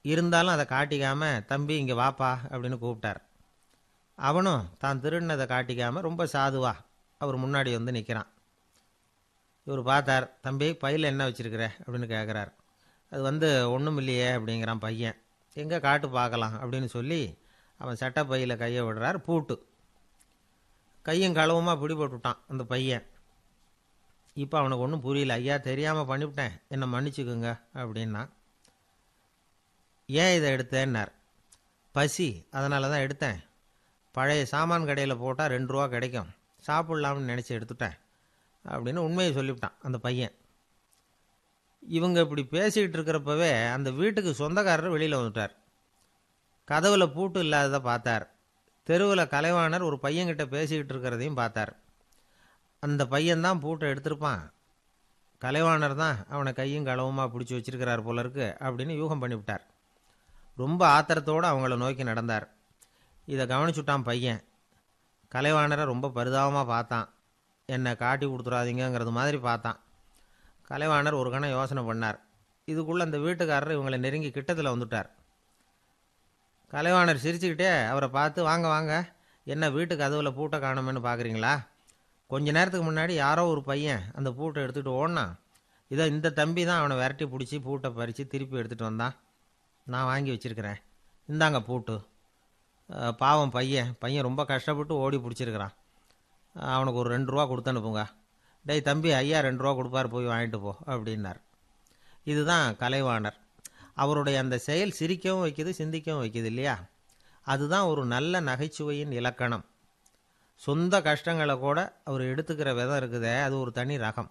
இருந்தாலும் அதை காட்டிக்காம தம்பி இங்கே வாப்பா அப்படின்னு கூப்பிட்டார் அவனும் தான் திருடினதை காட்டிக்காம ரொம்ப சாதுவா அவர் முன்னாடி வந்து நிற்கிறான் இவர் பார்த்தார் தம்பி பையில் என்ன வச்சிருக்கிற அப்படின்னு கேட்குறார் அது வந்து ஒன்றும் இல்லையே அப்படிங்கிறான் பையன் எங்கே காட்டு பார்க்கலாம் அப்படின்னு சொல்லி அவன் சட்டை பையில் கையை விடுறார் பூட்டு கையும் களவுமா பிடிபட்டுட்டான் அந்த பையன் இப்போ அவனுக்கு ஒன்றும் புரியல ஐயா தெரியாமல் பண்ணிவிட்டேன் என்னை மன்னிச்சுக்குங்க அப்படின்னா ஏன் இதை எடுத்தேன்னார் பசி அதனால தான் எடுத்தேன் பழைய சாமான் கடையில் போட்டால் ரெண்டு ரூபா கிடைக்கும் சாப்பிட்லாம்னு நினச்சி எடுத்துட்டேன் அப்படின்னு உண்மையை சொல்லிவிட்டான் அந்த பையன் இவங்க இப்படி பேசிக்கிட்டு இருக்கிறப்பவே அந்த வீட்டுக்கு சொந்தக்காரர் வெளியில் வந்துட்டார் கதவில் பூட்டு இல்லாததை பார்த்தார் தெருவில் கலைவாணர் ஒரு பையன்கிட்ட பேசிக்கிட்டு இருக்கிறதையும் பார்த்தார் அந்த பையன்தான் பூட்டை எடுத்திருப்பான் கலைவாணர் தான் அவனை கையும் களவுமா பிடிச்சி வச்சிருக்கிறார் போல இருக்கு அப்படின்னு யூகம் பண்ணிவிட்டார் ரொம்ப ஆத்திரத்தோடு அவங்கள நோக்கி நடந்தார் இதை கவனிச்சுட்டான் பையன் கலைவாணரை ரொம்ப பரிதாபமாக பார்த்தான் என்னை காட்டி கொடுத்துடாதீங்கங்கிறது மாதிரி பார்த்தான் கலைவாணர் ஒரு கணம் யோசனை பண்ணார் இதுக்குள்ளே அந்த வீட்டுக்காரர் இவங்களை நெருங்கி கிட்டத்தில் வந்துட்டார் கலைவாணர் சிரிச்சுக்கிட்டே அவரை பார்த்து வாங்க வாங்க என்ன வீட்டு கதவில் பூட்டை காணுமேன்னு பார்க்குறீங்களா கொஞ்ச நேரத்துக்கு முன்னாடி யாரோ ஒரு பையன் அந்த பூட்டை எடுத்துகிட்டு ஓடினான் இதோ இந்த தம்பி தான் அவனை விரட்டி பிடிச்சி பூட்டை பறித்து திருப்பி எடுத்துகிட்டு வந்தான் நான் வாங்கி வச்சுருக்கிறேன் இந்தாங்க பூட்டு அஹ், பாவம் பையன் பையன் ரொம்ப கஷ்டப்பட்டு ஓடி பிடிச்சிருக்கிறான் அவனுக்கு ஒரு ரெண்டு ரூபா கொடுத்து அனுப்புங்க டேய் தம்பி ஐயா ரெண்டு ரூபா கொடுப்பார் போய் வாங்கிட்டு போ அப்படின்னார் இதுதான் கலைவாணர் அவருடைய அந்த செயல் சிரிக்கவும் வைக்குது சிந்திக்கவும் வைக்குது இல்லையா அதுதான் ஒரு நல்ல நகைச்சுவையின் இலக்கணம் சொந்த கஷ்டங்களை கூட அவர் எடுத்துக்கிற விதம் இருக்குதே அது ஒரு தனி ரகம்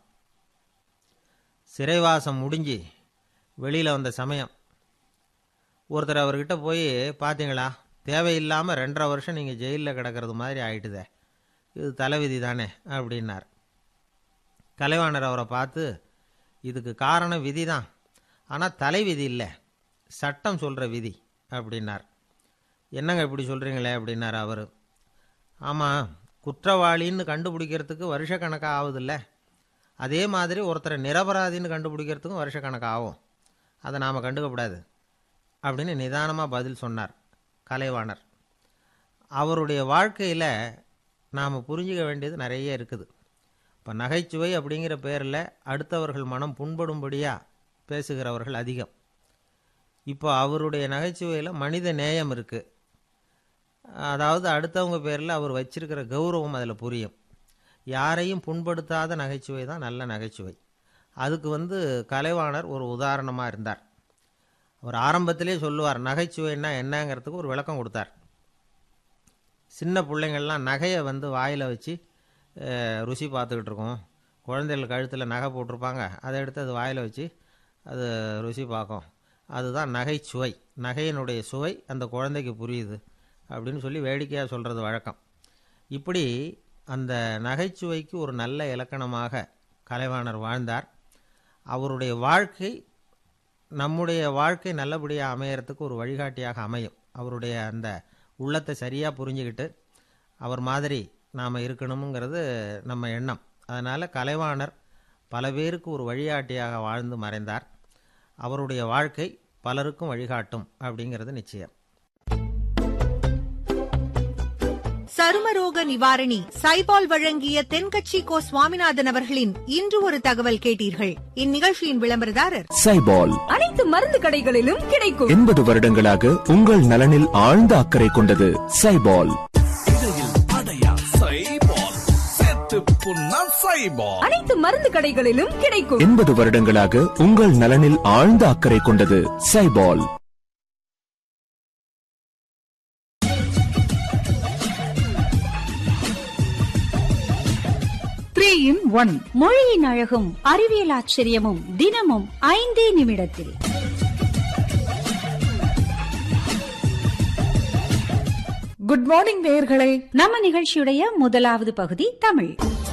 சிறைவாசம் முடிஞ்சு வெளியில் வந்த சமயம் ஒருத்தர் அவர்கிட்ட போய் பார்த்தீங்களா தேவையில்லாமல் ரெண்டரை வருஷம் நீங்கள் ஜெயிலில் கிடக்கிறது மாதிரி ஆயிட்டுதே இது தலைவிதி தானே அப்படின்னார் கலைவாணர் அவரை பார்த்து இதுக்கு காரணம் விதி தான் ஆனால் தலைவிதி இல்லை சட்டம் சொல்கிற விதி அப்படின்னார் என்னங்க இப்படி சொல்கிறீங்களே அப்படின்னார் அவர் ஆமாம் குற்றவாளின்னு கண்டுபிடிக்கிறதுக்கு வருஷக்கணக்காக ஆகுதில்ல அதே மாதிரி ஒருத்தரை நிரபராதின்னு கண்டுபிடிக்கிறதுக்கும் வருஷக்கணக்காக ஆகும் அதை நாம் கண்டுக்கக்கூடாது அப்படின்னு நிதானமாக பதில் சொன்னார் கலைவாணர் அவருடைய வாழ்க்கையில் நாம் புரிஞ்சுக்க வேண்டியது நிறைய இருக்குது இப்போ நகைச்சுவை அப்படிங்கிற பேரில் அடுத்தவர்கள் மனம் புண்படும்படியாக பேசுகிறவர்கள் அதிகம் இப்போ அவருடைய நகைச்சுவையில் மனித நேயம் இருக்குது அதாவது அடுத்தவங்க பேரில் அவர் வச்சிருக்கிற கௌரவம் அதில் புரியும் யாரையும் புண்படுத்தாத நகைச்சுவை தான் நல்ல நகைச்சுவை அதுக்கு வந்து கலைவாணர் ஒரு உதாரணமாக இருந்தார் அவர் ஆரம்பத்திலே சொல்லுவார் நகைச்சுவைன்னா என்னங்கிறதுக்கு ஒரு விளக்கம் கொடுத்தார் சின்ன பிள்ளைங்கள்லாம் நகையை வந்து வாயில் வச்சு அஹ், ருசி பார்த்துக்கிட்டு இருக்கோம் குழந்தைகள் கழுத்தில் நகை போட்டிருப்பாங்க அதை எடுத்து அது வாயில் வச்சு அது ருசி பார்க்கும் அதுதான் நகைச்சுவை நகையினுடைய சுவை அந்த குழந்தைக்கு புரியுது அப்படின்னு சொல்லி வேடிக்கையாக சொல்கிறது வழக்கம் இப்படி அந்த நகைச்சுவைக்கு ஒரு நல்ல இலக்கணமாக கலைவாணர் வாழ்ந்தார் அவருடைய வாழ்க்கை நம்முடைய வாழ்க்கை நல்லபடியாக அமையறதுக்கு ஒரு வழிகாட்டியாக அமையும் அவருடைய அந்த உள்ளத்தை சரியாக புரிஞ்சுக்கிட்டு அவர் மாதிரி நாம் இருக்கணுங்கிறது நம்ம எண்ணம் அதனால் கலைவாணர் பல பேருக்கு ஒரு வழிகாட்டியாக வாழ்ந்து மறைந்தார் அவருடைய வாழ்க்கை பலருக்கும் வழிகாட்டும் அப்படிங்கிறது நிச்சயம் சருமரோக நிவாரணி சைபால் வழங்கிய தென்கட்சி கோ சுவாமிநாதன் அவர்களின் இன்று ஒரு தகவல் கேட்டீர்கள் இந்நிகழ்ச்சியின் விளம்பரதாரர் சைபால் அனைத்து மருந்து கடைகளிலும் கிடைக்கும் எண்பது வருடங்களாக உங்கள் நலனில் ஆழ்ந்த அக்கறை கொண்டது சைபால் அனைத்து மருந்து கடைகளிலும் கிடைக்கும் எண்பது வருடங்களாக உங்கள் நலனில் ஆழ்ந்த அக்கறை கொண்டது சைபால் த்ரீ இன் ஒன் மொழியின் அழகும் அறிவியல் ஆச்சரியமும் தினமும் ஐந்தே நிமிடத்தில் குட் மார்னிங் நேயர்களே நம்ம நிகழ்ச்சியுடைய முதலாவது பகுதி தமிழ்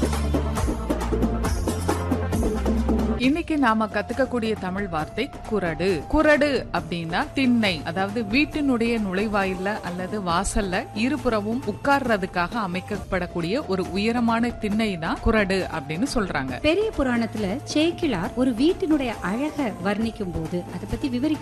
இன்னைக்கு நாம கத்துக்கக்கூடிய தமிழ் வார்த்தை குரடு குரடு அப்படின்னா திண்ணை அதாவது வீட்டினுடைய நுழைவாயில்ல அல்லது வாசல்ல இருபுறமும் உட்கார்றதுக்காக அமைக்கப்படக்கூடிய ஒரு உயரமான திண்ணை தான் குரடு அப்படின்னு சொல்றாங்க பெரிய புராணத்துல சேக்கிழார் ஒரு வீட்டினுடைய அழக வர்ணிக்கும் போது அதை பத்தி விவரிக்கும்